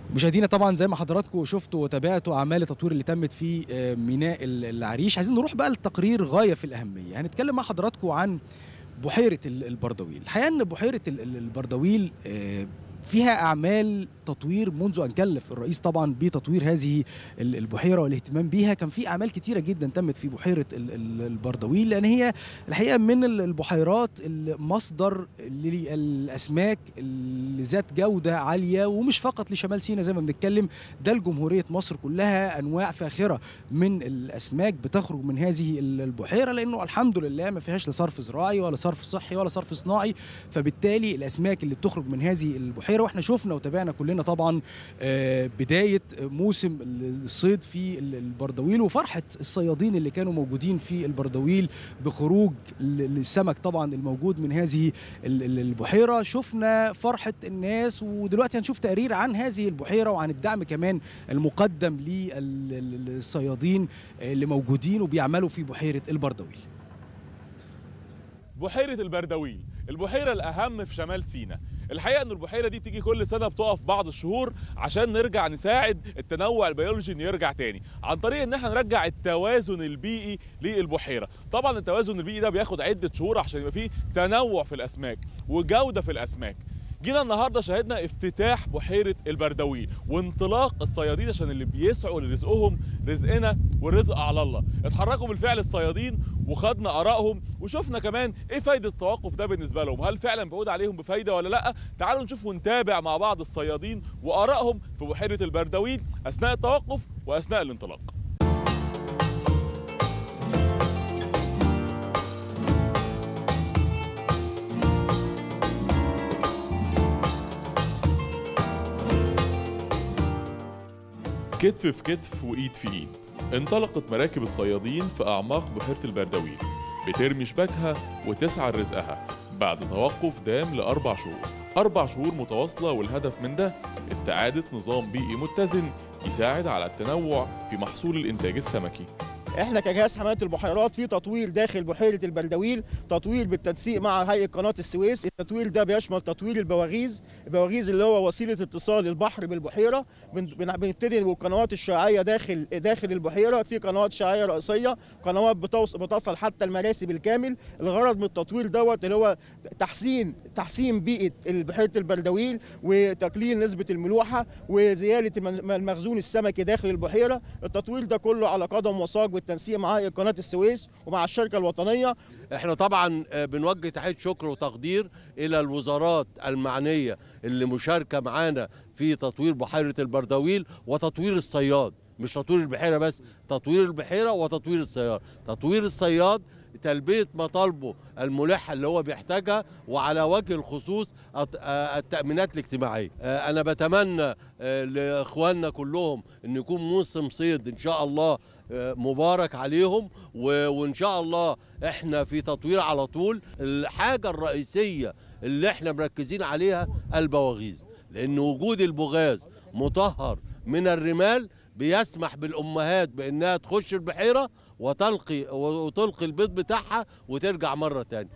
مشاهدينا طبعا زي ما حضراتكم شفتوا وتابعتوا اعمال التطوير اللي تمت في آه، ميناء ال- العريش عايزين نروح بقى لتقرير غايه في الاهميه هنتكلم مع حضراتكم عن بحيره ال- البردويل الحقيقه ان بحيره ال- ال- البردويل آه، فيها اعمال تطوير منذ ان كلف الرئيس طبعا بتطوير هذه ال- البحيره والاهتمام بيها كان في اعمال كتيره جدا تمت في بحيره ال- ال- البردويل لان هي الحقيقه من ال- البحيرات المصدر للاسماك اللي ذات جوده عاليه ومش فقط لشمال سيناء زي ما بنتكلم ده لجمهوريه مصر كلها انواع فاخره من الاسماك بتخرج من هذه ال- البحيره لانه الحمد لله ما فيهاش لا صرف زراعي ولا صرف صحي ولا صرف صناعي فبالتالي الاسماك اللي بتخرج من هذه البحيره واحنا شفنا وتابعنا كلنا طبعا آه، بدايه موسم الصيد في ال- البردويل وفرحه الصيادين اللي كانوا موجودين في البردويل بخروج ال- السمك طبعا الموجود من هذه ال- ال- البحيره شفنا فرحه الناس ودلوقتي هنشوف تقرير عن هذه البحيره وعن الدعم كمان المقدم للصيادين اللي موجودين وبيعملوا في بحيره البردويل بحيرة البردويل البحيرة الأهم في شمال سيناء الحقيقة أن البحيرة دي بتيجي كل سنة بتقف بعض الشهور عشان نرجع نساعد التنوع البيولوجي إنه يرجع تاني عن طريق إن احنا نرجع التوازن البيئي للبحيرة طبعا التوازن البيئي ده بياخد عدة شهور عشان يبقى فيه تنوع في الأسماك وجودة في الأسماك جينا النهارده شاهدنا افتتاح بحيره البردويل وانطلاق الصيادين عشان اللي بيسعوا لرزقهم رزقنا والرزق على الله اتحركوا بالفعل الصيادين وخدنا ارائهم وشفنا كمان ايه فايده التوقف ده بالنسبه لهم هل فعلا بيعود عليهم بفايده ولا لا تعالوا نشوف ونتابع مع بعض الصيادين وارائهم في بحيره البردويل اثناء التوقف واثناء الانطلاق كتف في كتف وايد في ايد انطلقت مراكب الصيادين في اعماق بحيره البردويل بترمي شباكها وتسعى لرزقها بعد توقف دام لاربع شهور اربع شهور متواصله والهدف من ده استعاده نظام بيئي متزن يساعد على التنوع في محصول الانتاج السمكي احنا كجهاز حمايه البحيرات في تطوير داخل بحيره البردويل تطوير بالتنسيق مع هيئه قناه السويس التطوير ده بيشمل تطوير البواغيز البواغيز اللي هو وسيله اتصال البحر بالبحيره بن- بن- بنبتدي بالقنوات الشعاعيه داخل داخل البحيره في قنوات شعاعيه رئيسيه قنوات بتوص- بتصل حتى المراسي بالكامل الغرض من التطوير دوت اللي هو تحسين تحسين بيئه بحيره البردويل وتقليل نسبه الملوحه وزياده المن- المخزون السمكي داخل البحيره التطوير ده كله على قدم وساق بالتنسيق مع هيئة قناه السويس ومع الشركه الوطنيه احنا طبعا آه، بنوجه تحيه شكر وتقدير الى الوزارات المعنيه اللي مشاركه معانا في تطوير بحيره البردويل وتطوير الصياد مش تطوير البحيره بس تطوير البحيره وتطوير الصياد تطوير الصياد تلبيه مطالبه الملحه اللي هو بيحتاجها وعلى وجه الخصوص الت- آه، التامينات الاجتماعيه آه، انا بتمنى آه، لاخواننا كلهم ان يكون موسم صيد ان شاء الله آه، مبارك عليهم و- وان شاء الله احنا في تطوير على طول الحاجه الرئيسيه اللي احنا مركزين عليها البواغيز لان وجود البغاز مطهر من الرمال بيسمح بالامهات بانها تخش البحيره وتلقي وتلقي البيض بتاعها وترجع مره تانية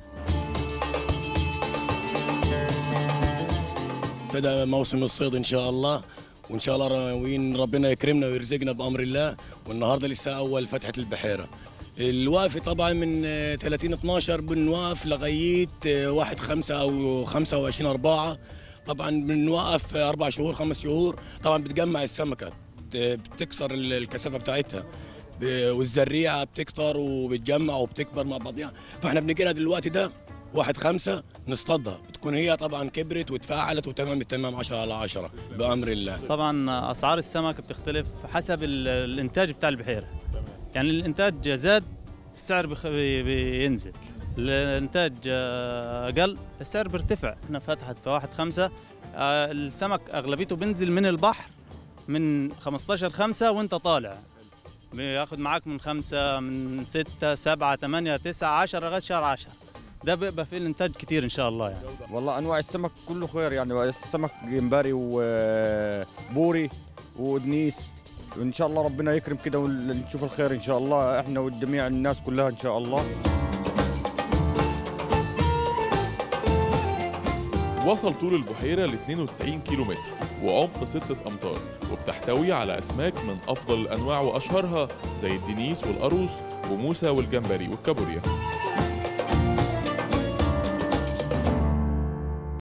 ابتدى موسم الصيد ان شاء الله وان شاء الله ناويين ربنا يكرمنا ويرزقنا بامر الله والنهارده لسه اول فتحه البحيره الوقف طبعا من آه، 30 12 بنوقف لغايه آه، 1 5 او 25 4 طبعا بنوقف آه، اربع شهور خمس شهور طبعا بتجمع السمكه بت- بتكسر ال- الكثافه بتاعتها ب- والزريعه بتكتر وبتجمع وبتكبر مع بعضيها فاحنا بنجي لها دلوقتي ده واحد خمسة نصطادها بتكون هي طبعا كبرت وتفاعلت وتمام التمام 10 على 10 بأمر الله طبعا اسعار السمك بتختلف حسب ال- الانتاج بتاع البحيره يعني الانتاج زاد السعر بخ- بي- بينزل الانتاج آه، قل السعر بيرتفع احنا فتحت في واحد خمسة آه، السمك اغلبيته بينزل من البحر من 15 خمسة وانت طالع بياخد معاك من خمسة من ستة سبعة ثمانية تسعة عشرة لغاية شهر عشرة ده بيبقى فيه الانتاج كتير ان شاء الله يعني والله انواع السمك كله خير يعني السمك جمبري وبوري ودنيس ان شاء الله ربنا يكرم كده ونشوف الخير ان شاء الله احنا والجميع الناس كلها ان شاء الله وصل طول البحيرة ل 92 كيلو متر وعمق ستة أمتار وبتحتوي على أسماك من أفضل الأنواع وأشهرها زي الدنيس والقاروص وموسى والجمبري والكابوريا